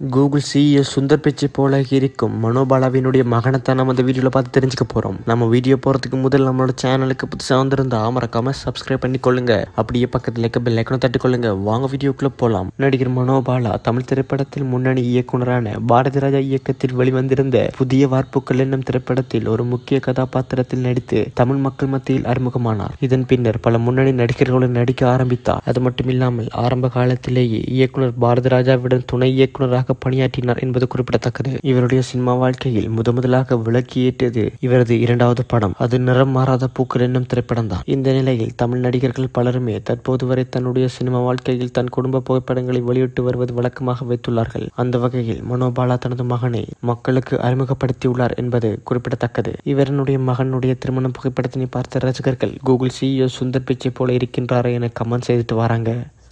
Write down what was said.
Google CEO Sundar பிச்சை போல இருக்கும் மனோபாலாவினுடைய மகனைத்தான் நம்ம இந்த வீடியோவில் பார்த்து தெரிஞ்சுக்க போகிறோம் நம்ம வீடியோ போகிறதுக்கு முதல் நம்மளோட சேனலுக்கு புதுசாக வந்திருந்தா மறக்காம சப்ஸ்கிரைப் பண்ணி கொள்ளுங்க அப்படியே பக்கத்தில் இருக்க பெல் ஐக்கனை தட்டி கொள்ளுங்க வாங்க வீடியோக்குள்ள போகலாம் நடிகர் மனோபாலா தமிழ் திரைப்படத்தில் முன்னணி இயக்குனரான பாரதி ராஜா இயக்கத்தில் வெளிவந்திருந்த புதிய வார்ப்புகள் என்னும் திரைப்படத்தில் ஒரு முக்கிய கதாபாத்திரத்தில் நடித்து தமிழ் மக்கள் மத்தியில் அறிமுகமானார் இதன் பின்னர் பல முன்னணி நடிகர்களுடன் நடிக்க ஆரம்பித்தார் அது மட்டுமில்லாமல் ஆரம்ப காலத்திலேயே இயக்குனர் பாரதி ராஜாவிடம் துணை இயக்குனராக பணியாற்றினார் என்பது குறிப்பிடத்தக்கது இவருடைய சினிமா வாழ்க்கையில் முத முதலாக விளக்கியேற்றது இவரது இரண்டாவது படம் அது நிறம் மாறாத பூக்கள் என்னும் திரைப்படம் தான் இந்த நிலையில் தமிழ் நடிகர்கள் பலருமே தற்போது வரை தன்னுடைய சினிமா வாழ்க்கையில் தன் குடும்ப புகைப்படங்களை வெளியிட்டு வருவது வழக்கமாக வைத்துள்ளார்கள் அந்த வகையில் மனோபாலா தனது மகனை மக்களுக்கு அறிமுகப்படுத்தியுள்ளார் என்பது குறிப்பிடத்தக்கது இவரனுடைய மகனுடைய திருமண புகைப்படத்தினை பார்த்த ரசிகர்கள் கூகுள் சிஇஓ சுந்தர் பிச்சை போல இருக்கின்றாரே என கமெண்ட் செய்துட்டு வராங்க